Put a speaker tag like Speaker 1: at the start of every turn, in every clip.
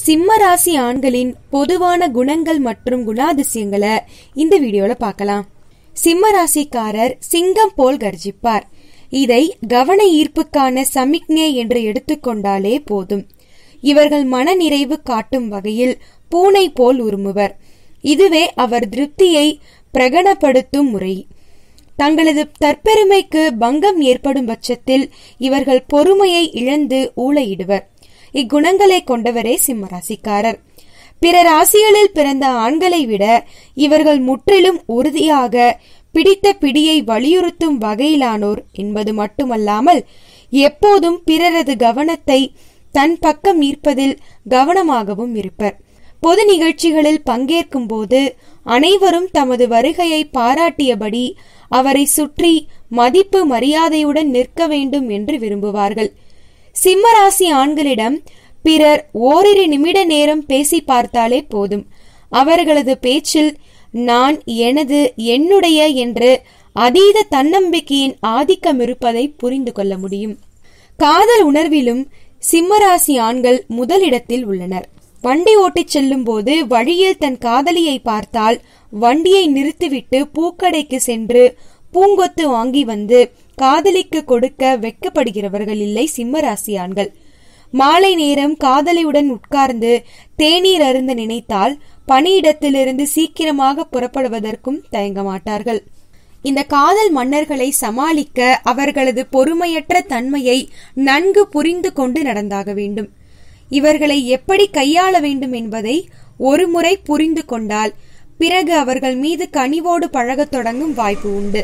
Speaker 1: சிம்ம ராசி ஆண்களின் பொதுவான குணங்கள் மற்றும் குணாதிசயங்களை இந்த வீடியோல பார்க்கலாம் சிம்ம ராசிக்காரர் சிங்கம் போல் கர்ஜிப்பார் இதை கவன ஈர்ப்புக்கான சமிக்ஞை என்று எடுத்துக்கொண்டாலே போதும் இவர்கள் மனநிறைவு காட்டும் வகையில் பூனை போல் உருமுவர் இதுவே அவர் திருப்தியை பிரகடனப்படுத்தும் முறை தங்களது தற்பெருமைக்கு பங்கம் ஏற்படும் பட்சத்தில் இவர்கள் பொறுமையை இழந்து ஊளையிடுவர் இக்குணங்களை கொண்டவரே சிம்மராசிக்காரர் பிற ராசிகளில் பிறந்த ஆண்களை விட இவர்கள் முற்றிலும் உறுதியாக பிடித்த பிடியை வலியுறுத்தும் வகையிலானோர் என்பது மட்டுமல்லாமல் எப்போதும் பிறரது கவனத்தை தன் பக்கம் ஈர்ப்பதில் கவனமாகவும் இருப்பர் பொது நிகழ்ச்சிகளில் பங்கேற்கும் போது அனைவரும் தமது வருகையை பாராட்டியபடி அவரை சுற்றி மதிப்பு மரியாதையுடன் நிற்க வேண்டும் என்று விரும்புவார்கள் சிம்மராசி ஆண்களிடம் பிறர் ஓரிரு நிமிட நேரம் பேசி பார்த்தாலே போதும் அவர்களது பேச்சில் நான் எனது என்னுடைய என்று அதீத தன்னம்பிக்கையின் ஆதிக்கம் இருப்பதை புரிந்து கொள்ள முடியும் காதல் உணர்விலும் சிம்மராசி ஆண்கள் முதலிடத்தில் உள்ளனர் வண்டி ஓட்டிச் செல்லும் போது வழியில் தன் காதலியை பார்த்தால் வண்டியை நிறுத்திவிட்டு பூக்கடைக்கு சென்று பூங்கொத்து வாங்கி வந்து காதலிக்கு கொடுக்க வெட்கப்படுகிறவர்கள் இல்லை சிம்மராசி ஆண்கள் மாலை நேரம் காதலியுடன் உட்கார்ந்து தேநீர் அருந்த நினைத்தால் பணியிடத்திலிருந்து சீக்கிரமாக புறப்படுவதற்கும் தயங்க மாட்டார்கள் இந்த காதல் மன்னர்களை சமாளிக்க அவர்களது பொறுமையற்ற தன்மையை நன்கு புரிந்து கொண்டு நடந்தாக வேண்டும் இவர்களை எப்படி கையாள வேண்டும் என்பதை ஒருமுறை புரிந்து கொண்டால் பிறகு அவர்கள் மீது கனிவோடு பழகத் தொடங்கும் வாய்ப்பு உண்டு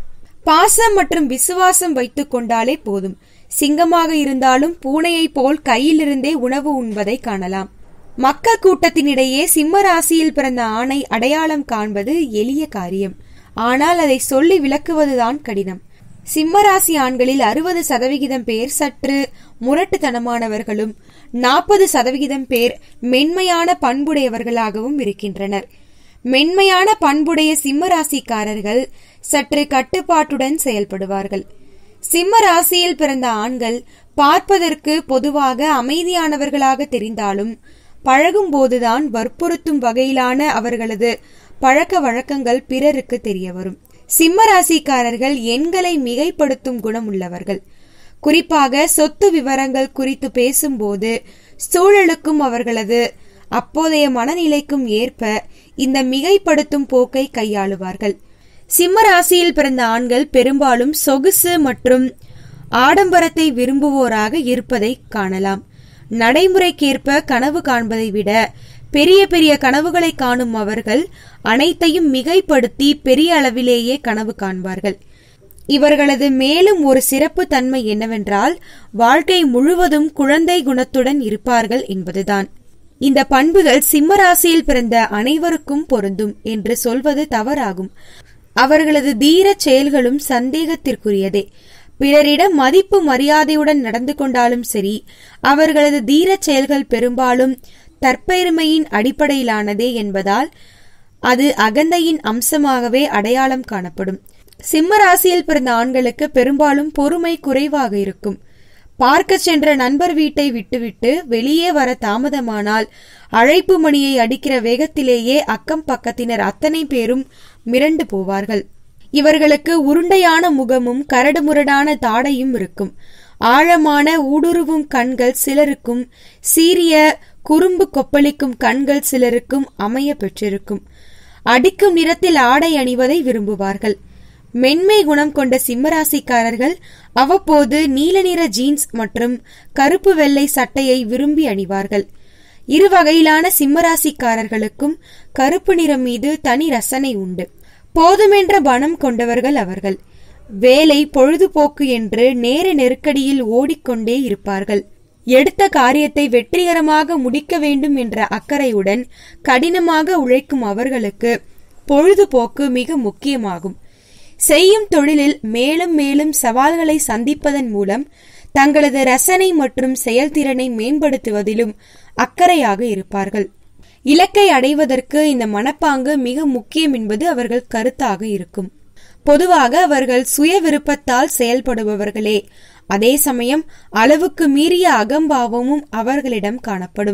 Speaker 1: பாசம் மற்றும் விசுவாசம் வைத்துக் கொண்டாலே போதும் சிங்கமாக இருந்தாலும் பூனையைப் போல் கையிலிருந்தே உணவு உண்பதை காணலாம் மக்கள் கூட்டத்தினிடையே சிம்ம ராசியில் பிறந்த ஆணை அடையாளம் காண்பது எளிய காரியம் ஆனால் அதை சொல்லி விளக்குவதுதான் கடினம் சிம்மராசி ஆண்களில் அறுபது சதவிகிதம் பேர் சற்று முரட்டுத்தனமானவர்களும் நாற்பது சதவிகிதம் பேர் மென்மையான பண்புடையவர்களாகவும் இருக்கின்றனர் மென்மையான பண்புடைய சிம்மராசிக்காரர்கள் சற்று கட்டுப்பாட்டுடன் செயல்படுவார்கள் சிம்ம ராசியில் பிறந்த ஆண்கள் பார்ப்பதற்கு பொதுவாக அமைதியானவர்களாக தெரிந்தாலும் பழகும் போதுதான் வற்புறுத்தும் வகையிலான அவர்களது பழக்க வழக்கங்கள் பிறருக்கு தெரிய வரும் சிம்ம ராசிக்காரர்கள் எண்களை மிகைப்படுத்தும் குணம் உள்ளவர்கள் குறிப்பாக சொத்து விவரங்கள் குறித்து பேசும்போது சூழலுக்கும் அவர்களது அப்போதைய மனநிலைக்கும் ஏற்ப இந்த மிகைப்படுத்தும் போக்கை கையாளுவார்கள் சிம்ம ராசியில் பிறந்த ஆண்கள் பெரும்பாலும் சொகுசு மற்றும் ஆடம்பரத்தை விரும்புவோராக இருப்பதை காணலாம் நடைமுறைக்கேற்ப கனவு காண்பதை விட பெரிய பெரிய கனவுகளை காணும் அவர்கள் அனைத்தையும் மிகைப்படுத்தி பெரிய அளவிலேயே கனவு காண்பார்கள் இவர்களது மேலும் ஒரு சிறப்பு தன்மை என்னவென்றால் வாழ்க்கை முழுவதும் குழந்தை குணத்துடன் இருப்பார்கள் என்பதுதான் இந்த பண்புகள் சிம்ம ராசியில் பிறந்த அனைவருக்கும் பொருந்தும் என்று சொல்வது தவறாகும் அவர்களது தீர செயல்களும் சந்தேகத்திற்குரியதே பிறரிடம் மதிப்பு மரியாதையுடன் நடந்து கொண்டாலும் சரி அவர்களது தீர செயல்கள் பெரும்பாலும் தற்பெருமையின் அடிப்படையிலானதே என்பதால் அது அகந்தையின் அம்சமாகவே அடையாளம் காணப்படும் சிம்ம ராசியில் பிறந்த ஆண்களுக்கு பெரும்பாலும் பொறுமை குறைவாக இருக்கும் பார்க்க சென்ற நண்பர் வீட்டை விட்டுவிட்டு வெளியே வர தாமதமானால் அழைப்பு மணியை அடிக்கிற வேகத்திலேயே அக்கம் பக்கத்தினர் அத்தனை பேரும் மிரண்டு போவார்கள் இவர்களுக்கு உருண்டையான முகமும் கரடுமுரடான தாடையும் இருக்கும் ஆழமான ஊடுருவும் கண்கள் சிலருக்கும் சீரிய குறும்பு கொப்பளிக்கும் கண்கள் சிலருக்கும் அமைய பெற்றிருக்கும் அடிக்கும் நிறத்தில் ஆடை அணிவதை விரும்புவார்கள் மென்மை குணம் கொண்ட சிம்மராசிக்காரர்கள் அவ்வப்போது நீல நிற ஜீன்ஸ் மற்றும் கருப்பு வெள்ளை சட்டையை விரும்பி அணிவார்கள் இரு வகையிலான சிம்மராசிக்காரர்களுக்கும் கருப்பு நிறம் மீது தனி ரசனை உண்டு போதுமென்ற பணம் கொண்டவர்கள் அவர்கள் வேலை பொழுதுபோக்கு என்று நேர நெருக்கடியில் ஓடிக்கொண்டே இருப்பார்கள் எடுத்த காரியத்தை வெற்றிகரமாக முடிக்க வேண்டும் என்ற அக்கறையுடன் கடினமாக உழைக்கும் அவர்களுக்கு பொழுதுபோக்கு மிக முக்கியமாகும் செய்யும் தொழிலில் மேலும் மேலும் சவால்களை சந்திப்பதன் மூலம் தங்களது ரசனை மற்றும் செயல்திறனை மேம்படுத்துவதிலும் அக்கறையாக இருப்பார்கள் இலக்கை அடைவதற்கு இந்த மனப்பாங்கு மிக முக்கியம் என்பது அவர்கள் கருத்தாக இருக்கும் பொதுவாக அவர்கள் சுய விருப்பத்தால் செயல்படுபவர்களே அதே சமயம் அளவுக்கு மீறிய அகம்பாவமும் அவர்களிடம் காணப்படும்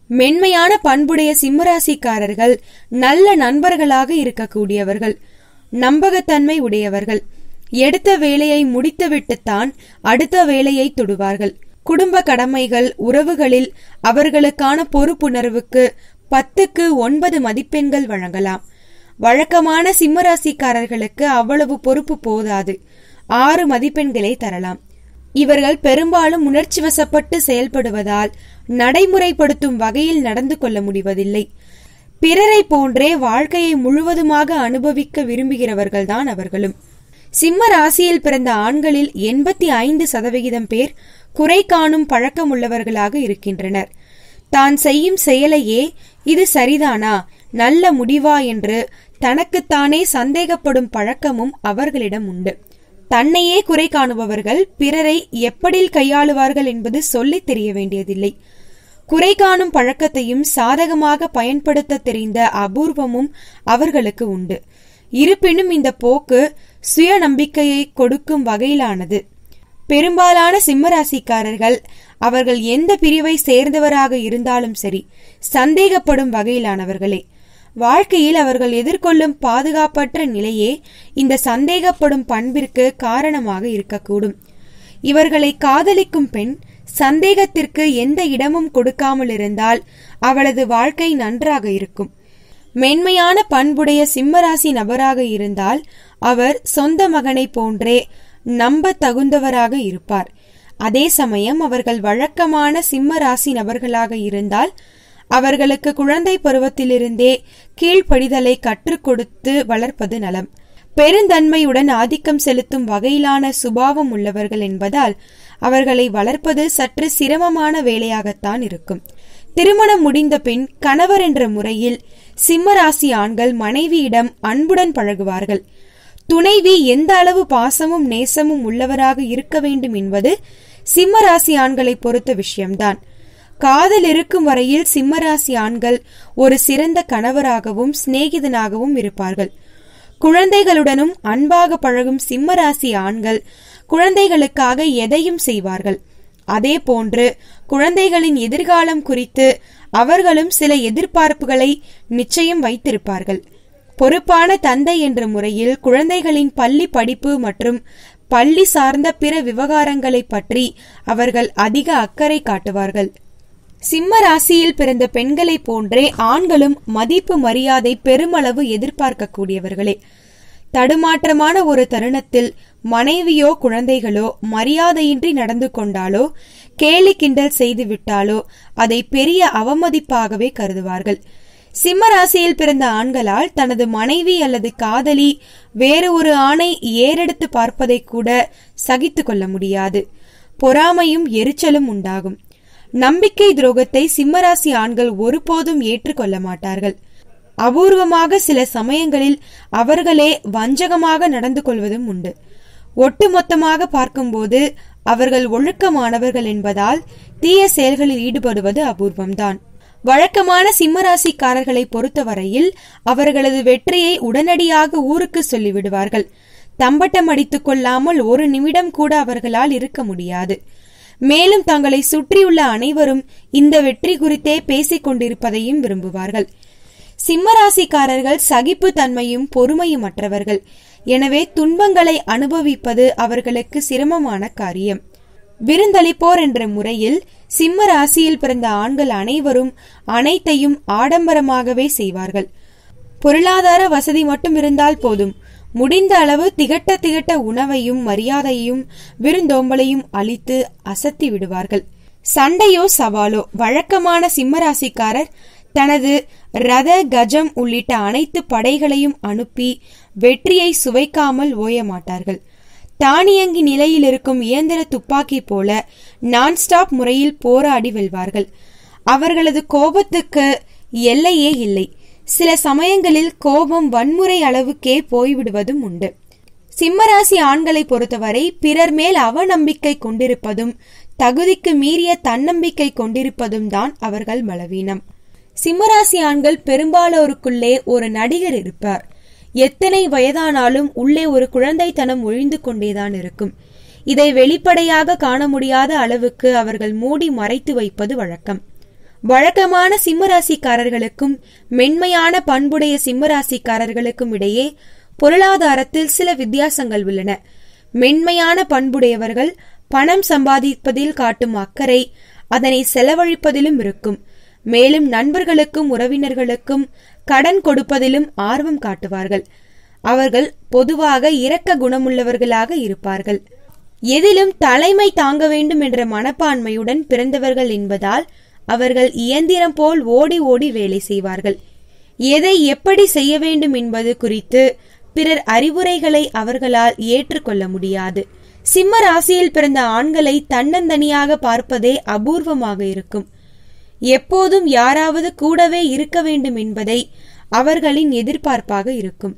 Speaker 1: மென்மையான பண்புடைய சிம்மராசிக்காரர்கள் நல்ல நண்பர்களாக இருக்கக்கூடியவர்கள் நம்பகத்தன்மை உடையவர்கள் எடுத்த வேலையை முடித்துவிட்டுத்தான் அடுத்த வேலையை தொடுவார்கள் குடும்ப கடமைகள் உறவுகளில் அவர்களுக்கான பொறுப்புணர்வுக்கு பத்துக்கு ஒன்பது மதிப்பெண்கள் வழங்கலாம் வழக்கமான சிம்மராசிக்காரர்களுக்கு அவ்வளவு பொறுப்பு போதாது ஆறு மதிப்பெண்களை தரலாம் இவர்கள் பெரும்பாலும் உணர்ச்சி வசப்பட்டு செயல்படுவதால் நடைமுறைப்படுத்தும் வகையில் நடந்து கொள்ள முடிவதில்லை பிறரை போன்றே வாழ்க்கையை முழுவதுமாக அனுபவிக்க விரும்புகிறவர்கள்தான் அவர்களும் சிம்ம ராசியில் பிறந்த ஆண்களில் எண்பத்தி ஐந்து சதவிகிதம் பேர் குறை காணும் பழக்கம் உள்ளவர்களாக இருக்கின்றனர் தான் செய்யும் செயலையே இது சரிதானா நல்ல முடிவா என்று தனக்குத்தானே சந்தேகப்படும் பழக்கமும் அவர்களிடம் உண்டு தன்னையே குறை காணுபவர்கள் பிறரை எப்படி கையாளுவார்கள் என்பது சொல்லித் தெரிய வேண்டியதில்லை குறை காணும் பழக்கத்தையும் சாதகமாக பயன்படுத்த தெரிந்த அபூர்வமும் அவர்களுக்கு உண்டு இருப்பினும் இந்த போக்கு சுய நம்பிக்கையை கொடுக்கும் வகையிலானது பெரும்பாலான சிம்மராசிக்காரர்கள் அவர்கள் எந்த பிரிவை சேர்ந்தவராக இருந்தாலும் சரி சந்தேகப்படும் வகையிலானவர்களே வாழ்க்கையில் அவர்கள் எதிர்கொள்ளும் பாதுகாப்பற்ற நிலையே இந்த சந்தேகப்படும் பண்பிற்கு காரணமாக இருக்கக்கூடும் இவர்களை காதலிக்கும் பெண் சந்தேகத்திற்கு எந்த இடமும் கொடுக்காமல் இருந்தால் அவளது வாழ்க்கை நன்றாக இருக்கும் மென்மையான பண்புடைய சிம்மராசி நபராக இருந்தால் அவர் சொந்த மகனை போன்றே நம்ப தகுந்தவராக இருப்பார் அதே சமயம் அவர்கள் வழக்கமான சிம்ம ராசி நபர்களாக இருந்தால் அவர்களுக்கு குழந்தை பருவத்திலிருந்தே கீழ்ப்படிதலை கற்றுக் கொடுத்து வளர்ப்பது நலம் பெருந்தன்மையுடன் ஆதிக்கம் செலுத்தும் வகையிலான சுபாவம் உள்ளவர்கள் என்பதால் அவர்களை வளர்ப்பது சற்று சிரமமான வேலையாகத்தான் இருக்கும் திருமணம் முடிந்த பின் கணவர் என்ற முறையில் சிம்மராசி ஆண்கள் மனைவியிடம் அன்புடன் பழகுவார்கள் துணைவி எந்த அளவு பாசமும் நேசமும் உள்ளவராக இருக்க வேண்டும் என்பது சிம்மராசி ஆண்களை பொறுத்த விஷயம்தான் காதல் இருக்கும் வரையில் சிம்மராசி ஆண்கள் ஒரு சிறந்த கணவராகவும் சிநேகிதனாகவும் இருப்பார்கள் குழந்தைகளுடனும் அன்பாக பழகும் சிம்மராசி ஆண்கள் குழந்தைகளுக்காக எதையும் செய்வார்கள் அதே போன்று குழந்தைகளின் எதிர்காலம் குறித்து அவர்களும் சில எதிர்பார்ப்புகளை நிச்சயம் வைத்திருப்பார்கள் பொறுப்பான தந்தை என்ற முறையில் குழந்தைகளின் பள்ளி படிப்பு மற்றும் பள்ளி சார்ந்த பிற விவகாரங்களை பற்றி அவர்கள் அதிக அக்கறை காட்டுவார்கள் சிம்ம ராசியில் பிறந்த பெண்களைப் போன்றே ஆண்களும் மதிப்பு மரியாதை பெருமளவு எதிர்பார்க்கக்கூடியவர்களே தடுமாற்றமான ஒரு தருணத்தில் மனைவியோ குழந்தைகளோ மரியாதையின்றி நடந்து கொண்டாலோ கேலி கிண்டல் செய்து விட்டாலோ அதை பெரிய அவமதிப்பாகவே கருதுவார்கள் சிம்ம ராசியில் பிறந்த ஆண்களால் தனது மனைவி அல்லது காதலி வேறு ஒரு ஆணை ஏறெடுத்து பார்ப்பதை கூட சகித்து கொள்ள முடியாது பொறாமையும் எரிச்சலும் உண்டாகும் நம்பிக்கை துரோகத்தை சிம்மராசி ஆண்கள் ஒருபோதும் ஏற்றுக்கொள்ள மாட்டார்கள் அபூர்வமாக சில சமயங்களில் அவர்களே வஞ்சகமாக நடந்து கொள்வதும் உண்டு ஒட்டுமொத்தமாக பார்க்கும்போது அவர்கள் ஒழுக்கமானவர்கள் என்பதால் தீய செயல்களில் ஈடுபடுவது அபூர்வம்தான் வழக்கமான சிம்மராசிக்காரர்களை பொறுத்தவரையில் அவர்களது வெற்றியை உடனடியாக ஊருக்கு சொல்லிவிடுவார்கள் தம்பட்டம் அடித்துக் கொள்ளாமல் ஒரு நிமிடம் கூட அவர்களால் இருக்க முடியாது மேலும் தங்களை சுற்றியுள்ள அனைவரும் இந்த வெற்றி குறித்தே பேசிக் கொண்டிருப்பதையும் விரும்புவார்கள் சிம்மராசிக்காரர்கள் சகிப்பு தன்மையும் பொறுமையும் அற்றவர்கள் எனவே துன்பங்களை அனுபவிப்பது அவர்களுக்கு சிரமமான காரியம் விருந்தளிப்போர் என்ற முறையில் சிம்ம ராசியில் பிறந்த ஆண்கள் அனைவரும் அனைத்தையும் ஆடம்பரமாகவே செய்வார்கள் பொருளாதார வசதி மட்டும் இருந்தால் போதும் முடிந்த அளவு திகட்ட திகட்ட உணவையும் மரியாதையும் விருந்தோம்பலையும் அளித்து அசத்தி விடுவார்கள் சண்டையோ சவாலோ வழக்கமான சிம்மராசிக்காரர் தனது ரத கஜம் உள்ளிட்ட அனைத்து படைகளையும் அனுப்பி வெற்றியை சுவைக்காமல் ஓய மாட்டார்கள் தானியங்கி நிலையில் இருக்கும் இயந்திர துப்பாக்கி போல நான் ஸ்டாப் முறையில் போராடி வெல்வார்கள் அவர்களது கோபத்துக்கு எல்லையே இல்லை சில சமயங்களில் கோபம் வன்முறை அளவுக்கே போய்விடுவதும் உண்டு சிம்மராசி ஆண்களை பொறுத்தவரை பிறர் மேல் அவநம்பிக்கை கொண்டிருப்பதும் தகுதிக்கு மீறிய தன்னம்பிக்கை கொண்டிருப்பதும் தான் அவர்கள் பலவீனம் சிம்மராசி ஆண்கள் பெரும்பாலோருக்குள்ளே ஒரு நடிகர் இருப்பார் எத்தனை வயதானாலும் உள்ளே ஒரு குழந்தைத்தனம் ஒழிந்து கொண்டேதான் இருக்கும் இதை வெளிப்படையாக காண முடியாத அளவுக்கு அவர்கள் மூடி மறைத்து வைப்பது வழக்கம் வழக்கமான சிம்மராசிக்காரர்களுக்கும் மென்மையான பண்புடைய சிம்மராசிக்காரர்களுக்கும் இடையே பொருளாதாரத்தில் சில வித்தியாசங்கள் உள்ளன மென்மையான பண்புடையவர்கள் பணம் சம்பாதிப்பதில் காட்டும் அக்கறை அதனை செலவழிப்பதிலும் இருக்கும் மேலும் நண்பர்களுக்கும் உறவினர்களுக்கும் கடன் கொடுப்பதிலும் ஆர்வம் காட்டுவார்கள் அவர்கள் பொதுவாக இரக்க குணமுள்ளவர்களாக இருப்பார்கள் எதிலும் தலைமை தாங்க வேண்டும் என்ற மனப்பான்மையுடன் பிறந்தவர்கள் என்பதால் அவர்கள் இயந்திரம் போல் ஓடி ஓடி வேலை செய்வார்கள் எதை எப்படி செய்ய வேண்டும் என்பது குறித்து பிறர் அறிவுரைகளை அவர்களால் ஏற்றுக்கொள்ள முடியாது சிம்ம ராசியில் பிறந்த ஆண்களை தன்னந்தனியாக பார்ப்பதே அபூர்வமாக இருக்கும் எப்போதும் யாராவது கூடவே இருக்க வேண்டும் என்பதை அவர்களின் எதிர்பார்ப்பாக இருக்கும்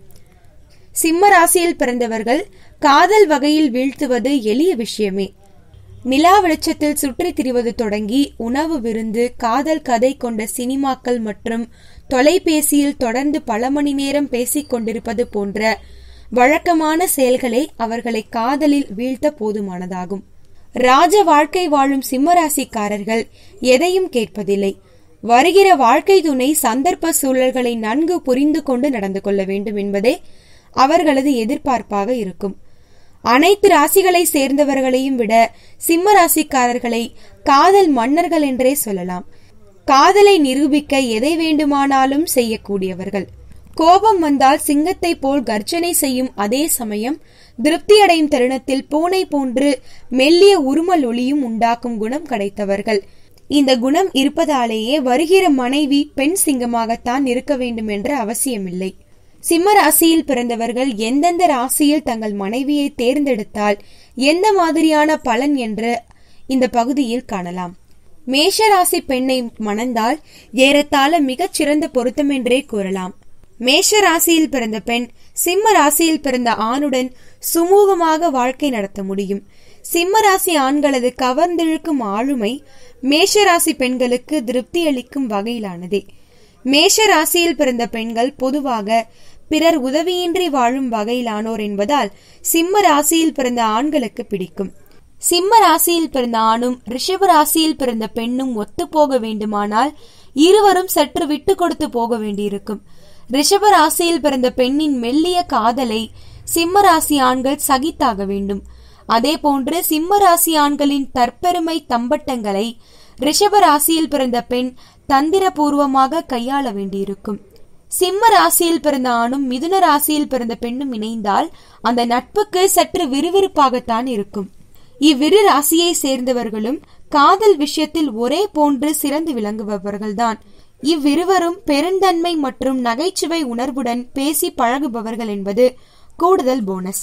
Speaker 1: சிம்ம ராசியில் பிறந்தவர்கள் காதல் வகையில் வீழ்த்துவது எளிய விஷயமே நிலா வெளிச்சத்தில் சுற்றித் திரிவது தொடங்கி உணவு விருந்து காதல் கதை கொண்ட சினிமாக்கள் மற்றும் தொலைபேசியில் தொடர்ந்து பல மணி நேரம் பேசிக் கொண்டிருப்பது போன்ற வழக்கமான செயல்களே அவர்களை காதலில் வீழ்த்த போதுமானதாகும் ராஜ வாழ்க்கை வாழும் சிம்மராசிக்காரர்கள் எதையும் கேட்பதில்லை வருகிற வாழ்க்கை துணை சந்தர்ப்ப சூழல்களை நன்கு புரிந்து கொண்டு நடந்து கொள்ள வேண்டும் என்பதே அவர்களது எதிர்பார்ப்பாக இருக்கும் அனைத்து ராசிகளை சேர்ந்தவர்களையும் விட சிம்ம ராசிக்காரர்களை காதல் மன்னர்கள் என்றே சொல்லலாம் காதலை நிரூபிக்க எதை வேண்டுமானாலும் செய்யக்கூடியவர்கள் கோபம் வந்தால் சிங்கத்தை போல் கர்ஜனை செய்யும் அதே சமயம் திருப்தியடையும் தருணத்தில் பூனை போன்று மெல்லிய உருமல் ஒளியும் உண்டாக்கும் குணம் கிடைத்தவர்கள் இந்த குணம் இருப்பதாலேயே வருகிற மனைவி பெண் சிங்கமாகத்தான் இருக்க வேண்டும் என்ற அவசியமில்லை சிம்ம ராசியில் பிறந்தவர்கள் எந்தெந்த ராசியில் தங்கள் மனைவியை தேர்ந்தெடுத்தால் எந்த மாதிரியான பலன் என்று இந்த பகுதியில் காணலாம் மேஷ ராசி பெண்ணை மணந்தால் ஏறத்தாழ மிகச் சிறந்த பொருத்தம் என்றே கூறலாம் மேஷ ராசியில் பிறந்த பெண் சிம்ம ராசியில் பிறந்த ஆணுடன் சுமூகமாக வாழ்க்கை நடத்த முடியும் சிம்ம ராசி ஆண்களது கவர்ந்திழுக்கும் ஆளுமை மேஷ ராசி பெண்களுக்கு திருப்தி அளிக்கும் வகையிலானதே மேஷ ராசியில் பிறந்த பெண்கள் பொதுவாக பிறர் உதவியின்றி வாழும் வகையிலானோர் என்பதால் சிம்ம ராசியில் பிறந்த ஆண்களுக்கு பிடிக்கும் சிம்ம ராசியில் பிறந்த ஆணும் ரிஷப ராசியில் பிறந்த பெண்ணும் ஒத்து போக வேண்டுமானால் இருவரும் சற்று விட்டு கொடுத்து போக வேண்டியிருக்கும் ரிஷப ராசியில் பிறந்த பெண்ணின் மெல்லிய காதலை சிம்ம ராசி ஆண்கள் சகித்தாக வேண்டும் அதே போன்று சிம்ம ராசி ஆண்களின் தற்பெருமை தம்பட்டங்களை ரிஷப ராசியில் பிறந்த பெண் தந்திரபூர்வமாக கையாள வேண்டியிருக்கும் சிம்ம ராசியில் பிறந்த ஆணும் மிதுன ராசியில் பிறந்த பெண்ணும் இணைந்தால் அந்த நட்புக்கு சற்று விறுவிறுப்பாகத்தான் இருக்கும் இவ்விரு ராசியை சேர்ந்தவர்களும் காதல் விஷயத்தில் ஒரே போன்று சிறந்து விளங்குபவர்கள்தான் இவ்விருவரும் பெருந்தன்மை மற்றும் நகைச்சுவை உணர்வுடன் பேசி பழகுபவர்கள் என்பது கூடுதல் போனஸ்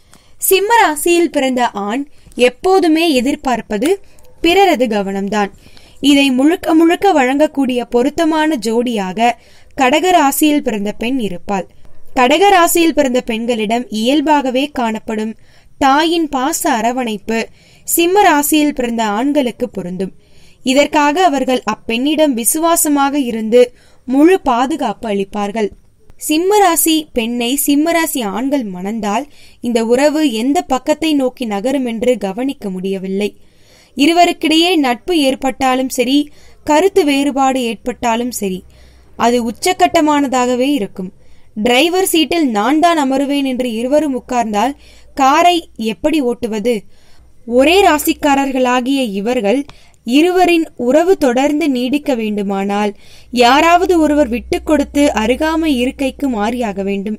Speaker 1: சிம்ம ராசியில் பிறந்த ஆண் எப்போதுமே எதிர்பார்ப்பது பிறரது கவனம்தான் இதை முழுக்க முழுக்க வழங்கக்கூடிய பொருத்தமான ஜோடியாக கடக ராசியில் பிறந்த பெண் இருப்பாள் கடக ராசியில் பிறந்த பெண்களிடம் இயல்பாகவே காணப்படும் தாயின் பாச அரவணைப்பு சிம்ம ராசியில் பிறந்த ஆண்களுக்கு பொருந்தும் இதற்காக அவர்கள் அப்பெண்ணிடம் விசுவாசமாக இருந்து முழு பாதுகாப்பு அளிப்பார்கள் சிம்ம ராசி பெண்ணை சிம்ம ராசி ஆண்கள் மணந்தால் இந்த உறவு எந்த பக்கத்தை நோக்கி நகரும் என்று கவனிக்க முடியவில்லை இருவருக்கிடையே நட்பு ஏற்பட்டாலும் சரி கருத்து வேறுபாடு ஏற்பட்டாலும் சரி அது உச்சக்கட்டமானதாகவே இருக்கும் டிரைவர் சீட்டில் நான் தான் அமருவேன் என்று இருவரும் உட்கார்ந்தால் காரை எப்படி ஓட்டுவது ஒரே ராசிக்காரர்களாகிய இவர்கள் இருவரின் உறவு தொடர்ந்து நீடிக்க வேண்டுமானால் யாராவது ஒருவர் விட்டுக் கொடுத்து அருகாமை இருக்கைக்கு மாறியாக வேண்டும்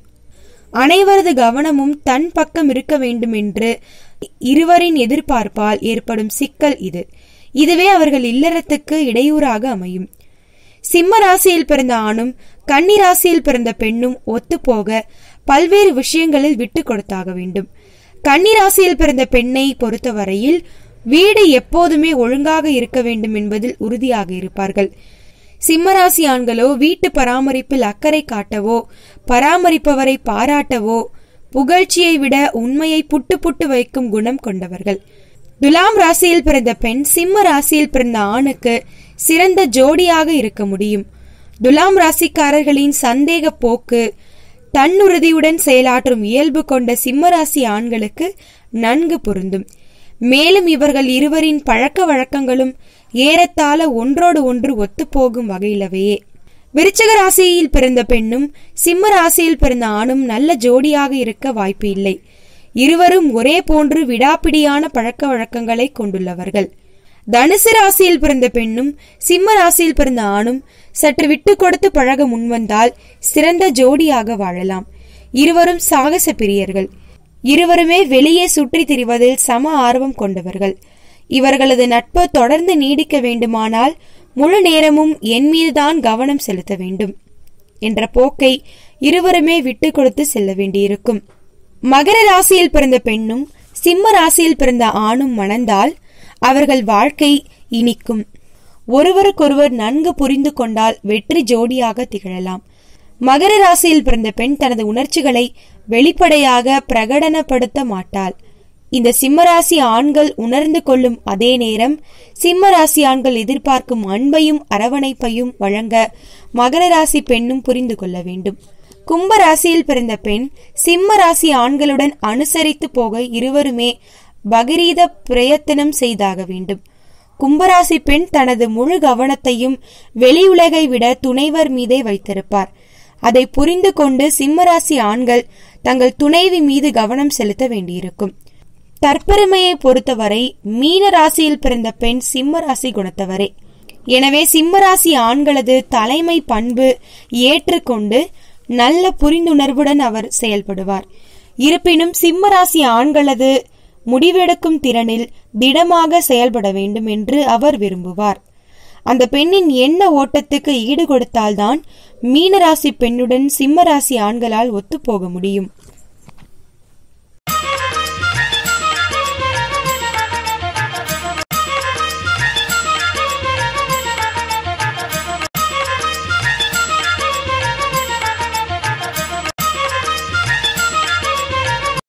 Speaker 1: அனைவரது கவனமும் தன் பக்கம் இருக்க வேண்டும் என்று இருவரின் எதிர்பார்ப்பால் ஏற்படும் சிக்கல் இது இதுவே அவர்கள் இல்லறத்துக்கு இடையூறாக அமையும் சிம்ம ராசியில் பிறந்த ஆணும் கன்னி ராசியில் பிறந்த பெண்ணும் ஒத்துப்போக பல்வேறு விஷயங்களில் விட்டு கொடுத்தாக வேண்டும் கன்னி ராசியில் பிறந்த பெண்ணை பொறுத்தவரையில் வீடு எப்போதுமே ஒழுங்காக இருக்க வேண்டும் என்பதில் உறுதியாக இருப்பார்கள் சிம்மராசி ஆண்களோ வீட்டு பராமரிப்பில் அக்கறை காட்டவோ பராமரிப்பவரை பாராட்டவோ புகழ்ச்சியை விட உண்மையை புட்டு புட்டு வைக்கும் குணம் கொண்டவர்கள் துலாம் ராசியில் பிறந்த பெண் சிம்ம ராசியில் பிறந்த ஆணுக்கு சிறந்த ஜோடியாக இருக்க முடியும் துலாம் ராசிக்காரர்களின் சந்தேக போக்கு தன்னுறுதியுடன் செயலாற்றும் இயல்பு கொண்ட சிம்மராசி ஆண்களுக்கு நன்கு பொருந்தும் மேலும் இவர்கள் இருவரின் பழக்க வழக்கங்களும் ஏறத்தாழ ஒன்றோடு ஒன்று ஒத்துப்போகும் வகையிலவையே விருச்சக ராசியில் பிறந்த பெண்ணும் சிம்ம ராசியில் பிறந்த ஆணும் நல்ல ஜோடியாக இருக்க வாய்ப்பு இல்லை இருவரும் ஒரே போன்று விடாப்பிடியான பழக்க வழக்கங்களை கொண்டுள்ளவர்கள் தனுசு ராசியில் பிறந்த பெண்ணும் சிம்ம ராசியில் பிறந்த ஆணும் சற்று விட்டு கொடுத்து பழக முன்வந்தால் சிறந்த ஜோடியாக வாழலாம் இருவரும் சாகச பிரியர்கள் இருவருமே வெளியே சுற்றி திரிவதில் சம ஆர்வம் கொண்டவர்கள் இவர்களது நட்பு தொடர்ந்து நீடிக்க வேண்டுமானால் முழு நேரமும் என் மீதுதான் கவனம் செலுத்த வேண்டும் என்ற போக்கை இருவருமே விட்டு கொடுத்து செல்ல வேண்டியிருக்கும் மகர ராசியில் பிறந்த பெண்ணும் சிம்ம ராசியில் பிறந்த ஆணும் மணந்தால் அவர்கள் வாழ்க்கை இனிக்கும் ஒருவருக்கொருவர் நன்கு புரிந்து கொண்டால் வெற்றி ஜோடியாக திகழலாம் மகர ராசியில் பிறந்த பெண் தனது உணர்ச்சிகளை வெளிப்படையாக பிரகடனப்படுத்த மாட்டாள் இந்த சிம்மராசி ஆண்கள் உணர்ந்து கொள்ளும் அதே நேரம் சிம்மராசி ஆண்கள் எதிர்பார்க்கும் அன்பையும் அரவணைப்பையும் வழங்க மகர ராசி பெண்ணும் புரிந்து கொள்ள வேண்டும் கும்ப ராசியில் பிறந்த பெண் சிம்ம ராசி ஆண்களுடன் அனுசரித்து போக இருவருமே பகிரீத பிரயத்தனம் செய்தாக வேண்டும் கும்பராசி பெண் தனது முழு கவனத்தையும் வெளியுலகை விட துணைவர் மீதே வைத்திருப்பார் அதை புரிந்து கொண்டு சிம்மராசி ஆண்கள் தங்கள் துணைவி மீது கவனம் செலுத்த வேண்டியிருக்கும் தற்பெருமையை பொறுத்தவரை மீன ராசியில் பிறந்த பெண் சிம்ம ராசி குணத்தவரே எனவே சிம்மராசி ஆண்களது தலைமை பண்பு ஏற்றுக்கொண்டு நல்ல புரிந்துணர்வுடன் அவர் செயல்படுவார் இருப்பினும் சிம்மராசி ஆண்களது முடிவெடுக்கும் திறனில் திடமாக செயல்பட வேண்டும் என்று அவர் விரும்புவார் அந்த பெண்ணின் எண்ண ஓட்டத்துக்கு ஈடு கொடுத்தால்தான் மீனராசி பெண்ணுடன் சிம்மராசி ஆண்களால் ஒத்துப்போக முடியும்